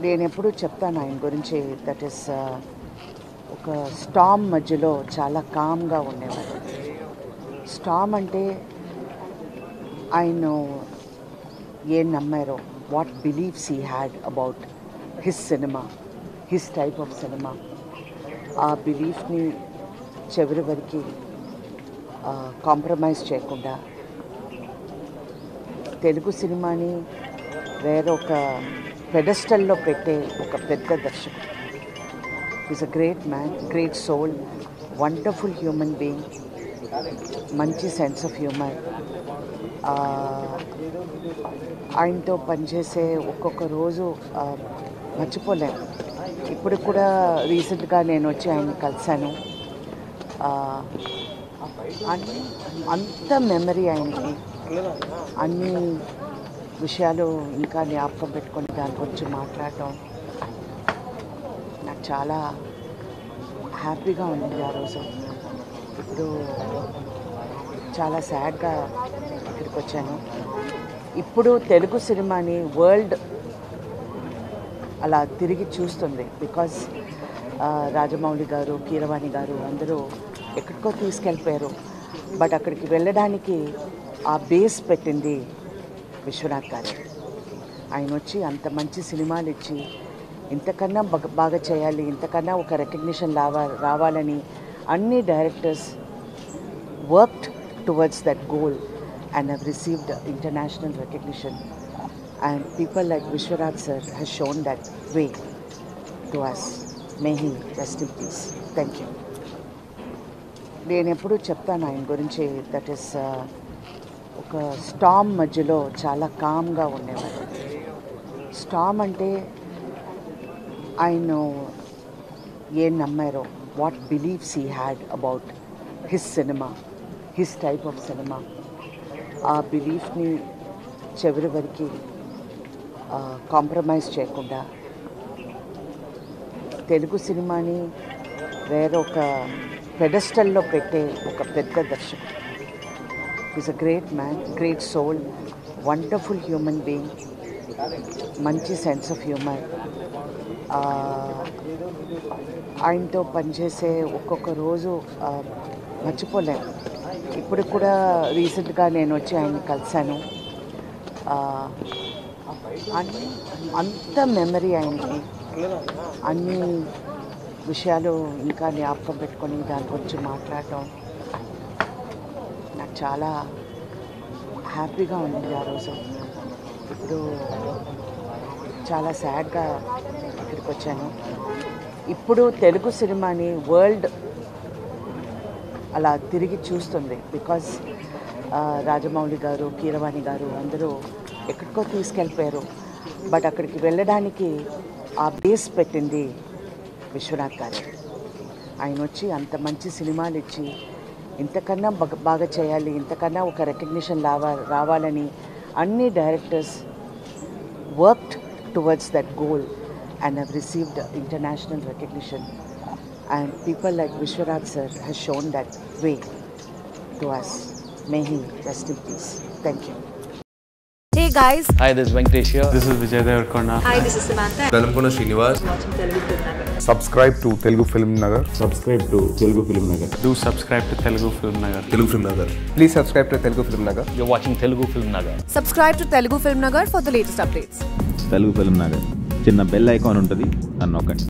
నేను ఎప్పుడూ చెప్తాను ఆయన గురించి దట్ ఈస్ ఒక స్టామ్ మధ్యలో చాలా కామ్గా ఉండేవారు స్టామ్ అంటే ఆయన ఏం నమ్మారో what believes he had about his cinema his type of cinema ఆ బిలీఫ్ని చివరి వరకు కాంప్రమైజ్ చేయకుండా తెలుగు సినిమాని వేరొక పెడస్టల్లో పెట్టే ఒక పెద్ద దర్శకుడు is a great man great soul wonderful human being మంచి సెన్స్ ఆఫ్ హ్యూమర్ ఆయనతో పనిచేసే ఒక్కొక్క రోజు ఆ, మర్చిపోలేను ఇప్పుడు కూడా రీసెంట్గా నేను వచ్చి ఆయన కలిశాను ఆ, అన్ని అంత మెమరీ ఆయనకి అన్ని విషయాలు ఇంకా జ్ఞాపకం పెట్టుకొని దాని గురించి మాట్లాడటం నాకు చాలా హ్యాపీగా ఉండింది ఆ రోజు ఇప్పుడు చాలా సాడ్గా ఇక్కడికి వచ్చాను ఇప్పుడు తెలుగు సినిమాని వరల్డ్ అలా తిరిగి చూస్తుంది బికాస్ రాజమౌళి గారు కీరవాణి గారు అందరూ ఎక్కడికో తీసుకెళ్ళిపోయారు బట్ అక్కడికి వెళ్ళడానికి ఆ బేస్ పెట్టింది విశ్వనాథ్ గారు ఆయన వచ్చి అంత మంచి సినిమాలు ఇచ్చి ఇంతకన్నా బాగా బాగా చేయాలి ఇంతకన్నా ఒక రికగ్నిషన్ రావా రావాలని అన్ని directors worked towards that goal and have received international recognition. And people like Vishwanath sir has shown that way to us. May he rest in peace. Thank you. నేను ఎప్పుడూ చెప్తాను ఆయన గురించి దట్ ఈస్ ఒక storm మధ్యలో చాలా కామ్గా ఉండేవారు స్టామ్ అంటే ఆయన ఏం నమ్మారో what believes he had about his cinema his type of cinema ఆ బిలీఫ్ని చివరి వరకు కాంప్రమైజ్ చేయకుండా తెలుగు సినిమాని వేరొక పెడస్టల్లో పెట్టే ఒక పెద్ద దర్శకుడు is a great man great soul wonderful human being మంచి సెన్స్ ఆఫ్ హ్యూమర్ ఆయనతో పనిచేసే ఒక్కొక్క రోజు ఆ, మర్చిపోలేను ఇప్పుడు కూడా రీసెంట్గా నేను వచ్చి ఆయన కలిశాను ఆ, అన్ని అంత మెమరీ ఆయనకి అన్ని విషయాలు ఇంకా జ్ఞాపకం పెట్టుకొని దాని గురించి మాట్లాడటం నాకు చాలా హ్యాపీగా ఉండింది ఆ రోజు ఇప్పుడు చాలా సాడ్గా ఇక్కడికి వచ్చాను ఇప్పుడు తెలుగు సినిమాని వరల్డ్ అలా తిరిగి చూస్తుంది బికాస్ రాజమౌళి గారు కీరవాణి గారు అందరూ ఎక్కడికో తీసుకెళ్ళిపోయారు బట్ అక్కడికి వెళ్ళడానికి ఆ బేస్ పెట్టింది విశ్వనాథ్ గారు ఆయన వచ్చి అంత మంచి సినిమాలు ఇచ్చి ఇంతకన్నా బాగా బాగా చేయాలి ఇంతకన్నా ఒక రికగ్నిషన్ రావా రావాలని అన్ని directors worked towards that goal and have received international recognition. And people like Vishwanath sir has shown that way to us. May he rest in peace. Thank you. Hey guys, Hi, this is Venkatesh here. This is Vijay Devarkonda. hi, this is Samantha. Velankonda Srinivas subscribe to Telugu Film Nagar. Subscribe to Telugu film Nagar Do subscribe to Telugu Film Nagar. Telugu film Nagar Please subscribe to Telugu Film Nagar. You're watching Telugu Film Nagar. Subscribe to Telugu Film Nagar for the latest updates. Telugu film Nagar చిన్న bell icon ఉంటుంది అని నొక్కండి